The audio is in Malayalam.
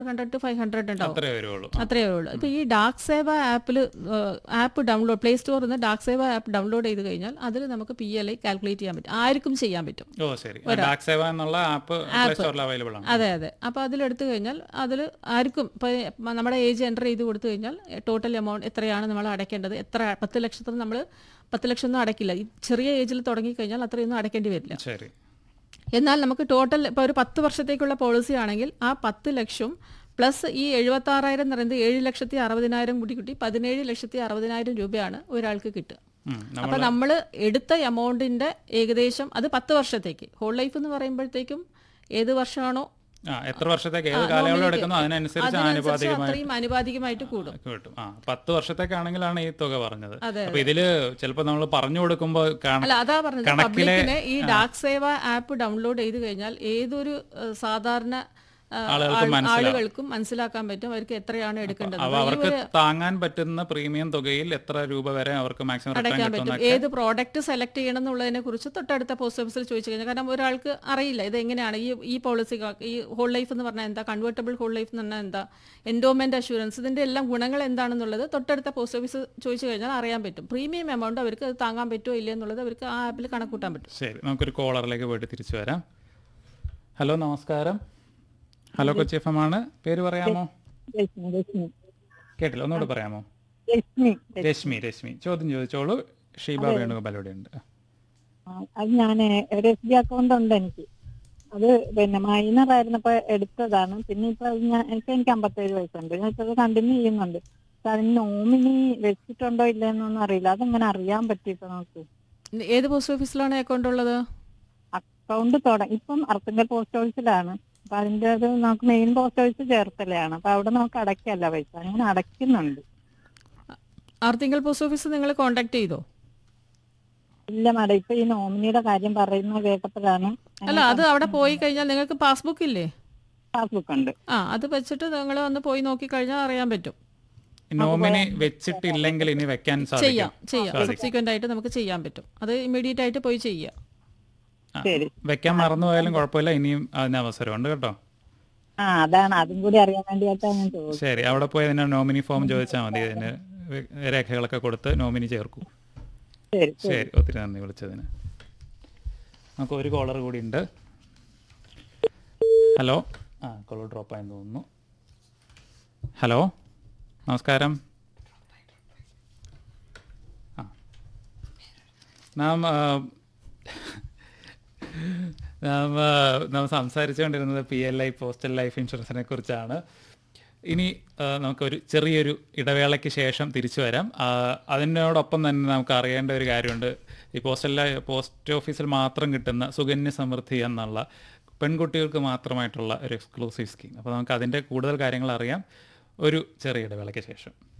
ഹൺഡ്രഡ് ടു ഫൈവ് ഹൺഡ്രഡ് ഉണ്ടാവും അത്രേ വരുള്ളൂ അത്രയേ ഉള്ളൂ ഇപ്പൊ ഈ ഡാർക്ക് സേവ ആപ്പിൽ ആപ്പ് ഡൗൺലോഡ് പ്ലേ സ്റ്റോറിൽ നിന്ന് ഡാർക്ക് സേവ ആപ്പ് ഡൗൺലോഡ് ചെയ്ത് കഴിഞ്ഞാൽ അതിൽ നമുക്ക് പി എൽ ഐ കാൽക്കുലേറ്റ് ചെയ്യാൻ പറ്റും ആർക്കും ചെയ്യാൻ പറ്റും ഓ ശരി ഡാക് സേവ എന്നുള്ള ആപ്പ് പ്ലേ സ്റ്റോറിൽ അവൈലബിൾ ആണ് അതെ അതെ അപ്പോൾ അതിലെടുത്തു കഴിഞ്ഞാൽ അതിൽ ആർക്കും ഇപ്പോൾ നമ്മുടെ ഏജ് എൻ്റർ ചെയ്ത് കൊടുത്തു കഴിഞ്ഞാൽ ടോട്ടൽ എമൗണ്ട് എത്രയാണ് നമ്മൾ അടയ്ക്കേണ്ടത് എത്ര പത്ത് ലക്ഷത്തിന് നമ്മൾ പത്ത് ലക്ഷം ഒന്നും അടയ്ക്കില്ല ഈ ചെറിയ ഏജിൽ തുടങ്ങിക്കഴിഞ്ഞാൽ അത്രയൊന്നും അടയ്ക്കേണ്ടി വരില്ല ശരി എന്നാൽ നമുക്ക് ടോട്ടൽ ഇപ്പോൾ ഒരു പത്ത് വർഷത്തേക്കുള്ള പോളിസി ആണെങ്കിൽ ആ പത്ത് ലക്ഷം പ്ലസ് ഈ എഴുപത്താറായിരം എന്ന് പറയുന്നത് ഏഴ് ലക്ഷത്തി അറുപതിനായിരം കൂടി കിട്ടി പതിനേഴ് ലക്ഷത്തി അറുപതിനായിരം രൂപയാണ് ഒരാൾക്ക് കിട്ടുക ഉം, നമ്മ- അപ്പൊ നമ്മൾ എടുത്ത എമൗണ്ടിന്റെ ഏകദേശം അത് പത്ത് വർഷത്തേക്ക് ഹോൾ ലൈഫ് എന്ന് പറയുമ്പോഴത്തേക്കും ഏത് വർഷമാണോ ആ എത്ര വർഷത്തേക്ക് ഏത് കാലയളവ് എടുക്കുന്നു അതിനനുസരിച്ച് അതിനനുസരിച്ച് ആനുപാതികമായി അത്രയും അനുപാതികമായിട്ട് കൂടും കിട്ടും ആ പത്ത് വർഷത്തേക്കാണെങ്കിലാണ് ഈ തുക പറഞ്ഞത് അതെ, അപ്പൊ ഇതില് ചിലപ്പോ നമ്മൾ പറഞ്ഞു കൊടുക്കുമ്പോ കാണാം അല്ല അതാ പറഞ്ഞത് കണക്കിലെ- പബ്ലിക്കിന് ഈ ഡാർക്ക് സേവ ആപ്പ് ഡൗൺലോഡ് ചെയ്ത് കഴിഞ്ഞാൽ ഏതൊരു ഏഹ്, സാധാരണ ഏഹ്, ആളുകൾക്ക് ആൾ- മനസ്സിലാവും. ആളുകൾക്കും മനസ്സിലാക്കാൻ പറ്റും അവർക്ക് എത്രയാണ് എടുക്കേണ്ടത് അവ അവർക്ക് താങ്ങാൻ പറ്റുന്ന പ്രീമിയം തുകയിൽ എത്ര രൂപ വരെ അവർക്ക് മാക്സിമം റിട്ടേൺ അടയ്ക്കാൻ പറ്റും കിട്ടുന്ന ഏത് പ്രോഡക്റ്റ് സെലക്ട് ചെയ്യണം എന്നുള്ളതിനെ കുറിച്ച് തൊട്ടടുത്ത പോസ്റ്റ് ഓഫീസിൽ ചോദിച്ചു കഴിഞ്ഞാൽ കാരണം ഒരാൾക്ക് അറിയില്ല ഇത് എങ്ങനെയാണ് ഈ ഈ പോളിസി ഈ ഹോൾ ലൈഫ് എന്ന് പറഞ്ഞാൽ എന്താ കൺവേർട്ടബിൾ ഹോൾ ലൈഫ് എന്ന് പറഞ്ഞാൽ എന്താ എൻഡോമെന്റ് അഷുറൻസ് ഇതിന്റെ എല്ലാം ഗുണങ്ങൾ എന്താണെന്നുള്ളത് തൊട്ടടുത്ത പോസ്റ്റ് ഓഫീസ് ചോദിച്ചു കഴിഞ്ഞാൽ അറിയാൻ പറ്റും പ്രീമിയം എമൗണ്ട് അവർക്ക് അത് താങ്ങാൻ പറ്റുമോ ഇല്ല എന്നുള്ളത് അവർക്ക് ആ ആപ്പിൽ കണക്കൂട്ടാൻ പറ്റും ശരി നമുക്കൊരു കോളറിലേക്ക് പോയിട്ട് തിരിച്ചു വരാം ഹലോ നമസ്കാരം ഹലോ കൊച്ചി എഫ് എം ആണ് പേര് പറയാമോ രശ്മി രശ്മി കേട്ടില്ല ഒന്നുകൂടെ പറയാമോ രശ്മി രശ്മി രശ്മി ചോദ്യം ചോദിച്ചോളൂ ഷീബ വേണുഗോപാൽ ഇവിടെ ഉണ്ട് ആ, അത് ഞാൻ ഒരു എസ് ബി അക്കൗണ്ട് ഉണ്ട് എനിക്ക് അത് പിന്നെ മൈനർ ആയിരുന്നപ്പോ എടുത്തതാണ് പിന്നെ ഇപ്പൊ അത് ഞാൻ എനിക്ക് എനിക്ക് അമ്പത്തേഴ് വയസ്സുണ്ട് ഞാൻ ഇപ്പൊ കണ്ടിന്യൂ ചെയ്യുന്നുണ്ട് പക്ഷെ അതിന് നോമിനി വെച്ചിട്ടുണ്ടോ ഇല്ലെന്നൊന്നും അറിയില്ല അതെങ്ങനെ അറിയാൻ പറ്റും ഇപ്പൊ നമുക്ക് ഏത് പോസ്റ്റ് ഓഫീസിലാണ് അക്കൗണ്ട് ഉള്ളത് അക്കൗണ്ട് തുടങ്ങി ഇപ്പം അർത്തുങ്കൽ പോസ്റ്റ് ഓഫീസിലാണ് അപ്പൊ അതിന്റെ അത് നമുക്ക് മെയിൻ പോസ്റ്റ് ഓഫീസ് ചേർത്തലയാണ് അപ്പൊ അവിടെ നമുക്ക് അടയ്ക്കല്ല പൈസ അങ്ങനെ അടയ്ക്കുന്നുണ്ട് ആർത്തിങ്കൽ പോസ്റ്റ് ഓഫീസ് നിങ്ങൾ കോൺടാക്ട് ചെയ്തോ ഇല്ല മാഡം ഇപ്പൊ ഈ നോമിനിയുടെ കാര്യം പറയുന്നത് കേട്ടപ്പോഴാണ് അല്ല അത് അവിടെ പോയി കഴിഞ്ഞാൽ നിങ്ങൾക്ക് പാസ്ബുക്ക് ഇല്ലേ പാസ്ബുക്ക് ഉണ്ട് ആ അത് വെച്ചിട്ട് നിങ്ങൾ ഒന്ന് പോയി നോക്കി കഴിഞ്ഞാൽ അറിയാൻ പറ്റും നോമിനി വെച്ചിട്ടില്ലെങ്കിൽ ഇനി വെക്കാൻ സാധിക്കും ചെയ്യാം ചെയ്യാം സബ്സിക്വന്റ് ആയിട്ട് നമുക്ക് ചെയ്യാൻ പറ്റും അത് ഇമ്മീഡിയറ്റ് ആയിട്ട് പോയി ചെയ്യാം ആ, ശരി വെക്കാൻ മറന്നുപോയാലും കുഴപ്പമില്ല ഇനിയും അതിന് അവസരമുണ്ട് കേട്ടോ ആ അതാണ് അതും കൂടി അറിയാൻ വേണ്ടിയിട്ടാണ് ഞാൻ ചോദിച്ചത് ശരി അവിടെ പോയി അതിന് നോമിനി ഫോം ചോദിച്ചാൽ മതി അതിന് വെ- രേഖകളൊക്കെ കൊടുത്ത് നോമിനി ചേർക്കൂ ശരി ശരി ഒത്തിരി നന്ദി വിളിച്ചതിന് നമുക്ക് ഒരു കോളർ കൂടി ഉണ്ട് ഹലോ ആ കോളർ ഡ്രോപ്പ് ആയെന്ന് തോന്നുന്നു ഹലോ നമസ്കാരം ആ നാം ആ, നാം ആ, നാം സംസാരിച്ചുകൊണ്ടിരുന്നത് P L I postal life ഇൻഷുറൻസിനെ കുറിച്ചാണ് ഇനി ആ, നമുക്കൊരു ചെറിയൊരു ഇടവേളയ്ക്ക് ശേഷം തിരിച്ചു വരാം ആ, അതിനോടൊപ്പം തന്നെ നമുക്ക് അറിയേണ്ട ഒരു കാര്യമുണ്ട് ഈ പോസ്റ്റൽ ലൈ- പോസ്റ്റ് ഓഫീസിൽ മാത്രം കിട്ടുന്ന സുകന്യ സമൃദ്ധി എന്നുള്ള പെൺകുട്ടികൾക്ക് മാത്രമായിട്ടുള്ള ഒരു എക്സ്ക്ലൂസീവ് സ്കീം അപ്പോൾ നമുക്ക് അതിൻ്റെ കൂടുതൽ കാര്യങ്ങൾ അറിയാം ഒരു ചെറിയ ഇടവേളയ്ക്ക് ശേഷം